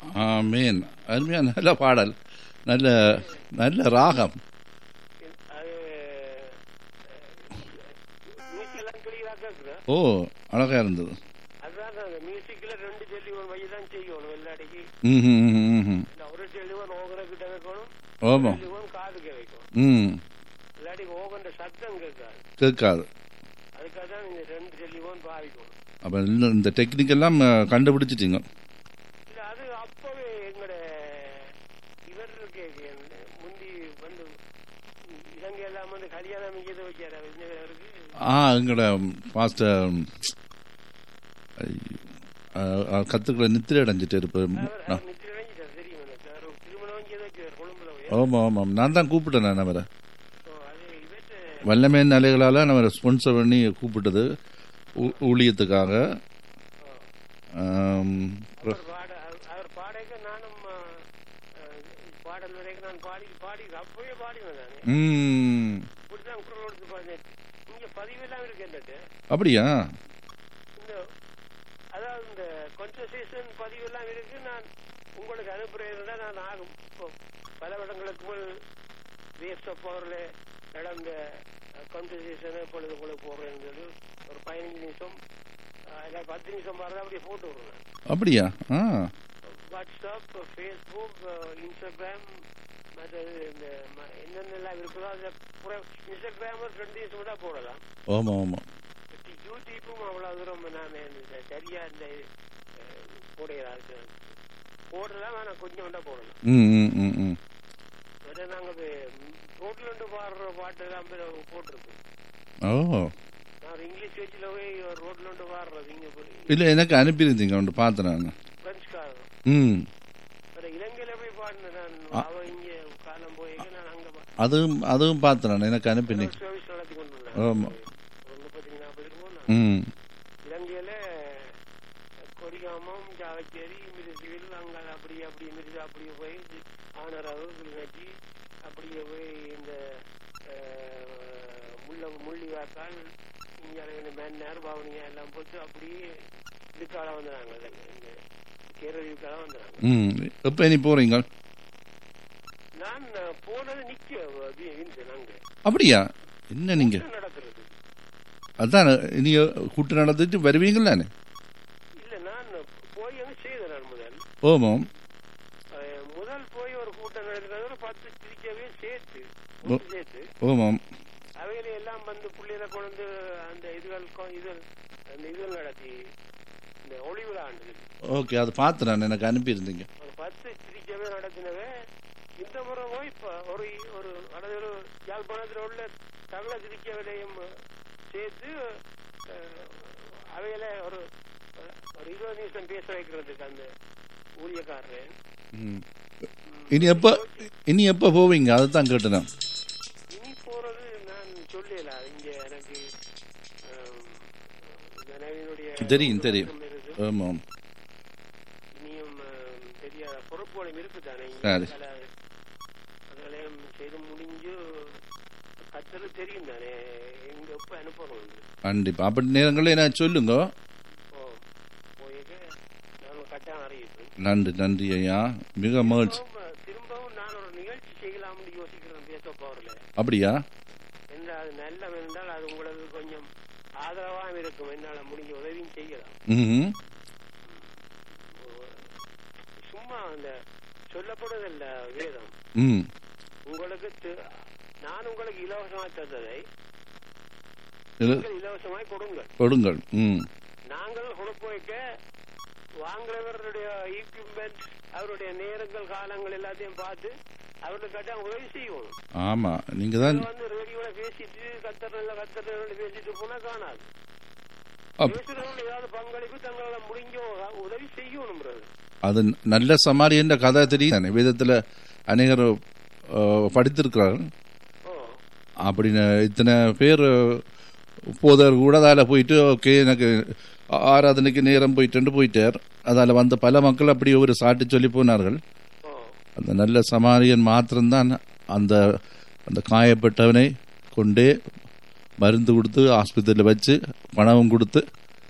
ஆமேன் அருமையான நல்ல பாடல் நல்ல நல்ல ராகம் அது மியூசிக் எல்லாம் கிளியரா கேக்குது ஓ அழகா இருந்தது அதுதான் அந்த மியூசிக்ல ரெண்டு டெலிவன் வழி தான் செய்யணும் எல்லாடிக்கு ம் ம், ம், ம். இந்த ஒரு டெலிவன் ஓகன கிட்ட வைக்கணும் ஆமா டெலிவன் காதுக்கு வைக்கணும் ம் இல்லாட்டி ஓகன்ற சத்தம் கேட்காது கேட்காது அதுக்காக தான் இந்த ரெண்டு டெலிவன் பாவிக்கணும் அப்போ இன்னும் இந்த டெக்னிக் எல்லாம் அஹ், கண்டுபிடிச்சிட்டீங்க இல்ல அது அப்பவே எங்கட இவர் இருக்கே முந்தி வந்து இலங்கை எல்லாம் வந்து கல்யாணம் இங்கே வச்சாரு விஜயருக்கு ஆ எங்களோட பாஸ்டர் கத்துக்களை நித்திரை அடைஞ்சிட்டு இருப்பேன் அவர் நித்திரை அடைஞ்சிட்டார் தெரியும் எனக்கு அவர் திருமணம் இங்கே வச்சார் கொழும்புல போய் ஆமாம் ஆமாம் நான் தான் கூப்பிட்டேன் நான் அவரை So, அது இவற்றை வல்லமை நிலைகளால் நம்ம ஸ்பான்சர் பண்ணி கூப்பிட்டது ஊ- ஊழியத்துக்காக ஆம், அவர் பாட அவர்- அவர் பாடைக்க நானும் ஆ, ஆ, பாடல் வரைக்கும் நான் பாடி பாடி அப்பவே பாடினேன் நான் ம், இப்படிதான் குரல் கொடுத்து பாடினேன் இங்க பதிவெல்லாம் இருக்கு என்னட்டு அப்படியா இந்த அதாவது இந்த கான்வர்சேஷன் பதிவெல்லாம் இருக்கு நான் உங்களுக்கு அனுப்புறேன் நான் ஆகும் இப்போ பல இடங்களுக்கு முன் வேஸ்ட் ஆஃப் பவர்ல நடந்த கான்வர்சேஷனை இப்பொழுது உங்களுக்கு போடுறேன்னு சொல்லி ஒரு பதினஞ்சு நிமிஷம் ஆ, இல்ல பத்து நிமிஷம் பாருங்க அப்படியே போட்டு விடுறேன் அப்படியா ஆ வாட்ஸ்அப் ஃபேஸ்புக் இன்ஸ்டாகிராம் மற்றது இந்த ம- என்னென்னலாம் இருக்குதோ அதில் பூரா இன்ஸ்டாகிராம் ஒரு ரெண்டு நிமிஷம் தான் போடலாம் ஆமாம் ஆமாம் யூடியூப்பும் அவ்வளோ தூரம் நான் இந்த சரியா இந்த அஹ், போடுகிறாரு போடலாம் ஆனால் கொஞ்சம் தான் போடலாம் ம் ம் ம் ம் அதை நாங்கள் ரோட்டில் இருந்து பாடுற பாட்டெல்லாம் போய் போட்டிருக்கோம் ஓ நான் இங்கிலீஷ் வச்சுல போய் ரோட்டில் இருந்து பாடுறது இங்கே போய் இல்லை எனக்கு அனுப்பியிருந்தீங்க ஒன்று பார்த்தேன் நான் பிரெஞ்சுக்காரன் ம் அப்புறம் இலங்கையில போய் பாடினேன் நான் அவ இங்கே காலம் போய் நான் அங்கே அதுவும் அதுவும் பார்த்தேன் நான் எனக்கு அனுப்பினீங்க சர்வீஸ் நடத்தி கொண்டு ஆமா. ஒரு முப்பத்தி நாற்பது இருக்கும் ம் இலங்கையில கொடிகாமம் ஜாவச்சேரி மிருசுவில் அங்க அப்படி அப்படி மிருசு அப்படியே போய் ஆனரவு கிளிநொச்சி அப்படியே போய் இந்த அஹ், முள்ள முள்ளிவாக்கால் இங்கே மேன்னார் பாவனியா எல்லாம் போட்டு அப்படியே இதுக்கால வந்துடுறாங்க இந்த கேரளீவுக்கால வந்துடுறாங்க ம் எப்போ நீ போகிறீங்க நான் அஹ், போனது நிக்க வின்சன் அங்க அப்படியா என்ன நீங்கள் என்ன நடக்கிறது அதான் நீ கூட்டு நடந்துட்டு வருவீங்களானே இல்ல நான் போய் அங்க செய்தேன் நான் முதல் ஓமாம் அஹ், முதல் போய் ஒரு கூட்டம் நடக்கிறது ஒரு பத்து திருச்சவே சேர்த்து ஓ. கூட்டு சேர்த்து ஓமாம் அவையில எல்லாம் வந்து பிள்ளைகளை கொண்டு அந்த இதுகள் கொ- இது அந்த இதுகள் நடத்தி இந்த ஒளிவிழா ஆண்டு ஓகே அது பார்த்து நான் எனக்கு அனுப்பியிருந்தீங்க ஒரு பத்து திருச்சவே நடத்தினவே இந்த முறை போய் இப்ப ஒரு ஒரு அதாவது ஒரு யாழ்ப்பாணத்தில் உள்ள தமிழ திருச்சவையிலையும் சேர்த்து அஹ், அவையில ஒரு ஒரு இருபது நிமிஷம் பேச வைக்கிறதுக்கு அந்த ஊழியக்காரர் ம். இனி எப்போ இனி எப்போ போவீங்க அதை தான் கேட்டேன் இனி போறது நான் சொல்லல இங்க எனக்கு ஆம், மனைவியினுடைய தெரியும், தெரியும். உறக்கம் இருக்கு. ஆமாம் இனியும் ஆம், தெரியாத பொறுப்புகளும் இருக்குதானே இங்க சரி. பல அதெல்லாம் செய்து முடிஞ்சு கத்தரு தெரியும் தானே எங்க எப்ப அனுப்பணும் கண்டிப்பாக அப்படி நேரங்களில் என்ன சொல்லுங்க ஓ போயிட்டு நான் கட்டாயம் அறிவிப்பேன் நன்றி நன்றி ஐயா மிக மகிழ்ச்சி திரும்பவும் திரும்பவும் நான் ஒரு நிகழ்ச்சி செய்யலாம்னு யோசிக்கிறேன் பேச போறல அப்படியா என்ன அது நல்ல என்றால் அது உங்களுக்கு கொஞ்சம் ஆதரவாக இருக்கும் என்னால முடிஞ்ச உதவியும் செய்யலாம் ம் சும்மா அந்த சொல்லப்படுவதில்ல வேதம் ம் உங்களுக்கு தி- நான் உங்களுக்கு இலவசமாக தந்ததை இது நீங்கள் இலவசமாய் கொடுங்கள் கொடுங்கள் ம் நாங்கள் கொடுப்பு வைக்க வாங்குறவருடைய ஈக்விப்மெண்ட் அவருடைய நேரங்கள் காலங்கள் எல்லாத்தையும் பார்த்து அவருக்கு கட்டாயம் உதவி செய்யணும் ஆமாம் நீங்கள் தான் இதை வந்து ரேடியோல பேசிட்டு கத்தர் நல்ல கத்தர் பேசிட்டு போனா காணாது அப்- பேசுறவங்க ஏதாவது பங்களிப்பு தங்களால முடிஞ்ச உதவி செய்யணும் brother. அது நல்ல சமாரியன்ற கதை தெரியும் தானே வேதத்தில் அநேகர் அஹ், படித்திருக்கிறார்கள் ஓ அப்படின்னு இத்தனை பேர் போதர் கூட அதில் போயிட்டு ஓகே எனக்கு ஆராதனைக்கு நேரம் போயிட்டு போயிட்டார் அதில் வந்த பல மக்கள் அப்படி ஒரு சாட்டி சொல்லி போனார்கள் ஓ அந்த நல்ல சமாரியன் மாத்திரம்தான் அந்த அந்த காயப்பட்டவனை கொண்டே மருந்து கொடுத்து ஆஸ்பத்திரியில் வச்சு பணமும் கொடுத்து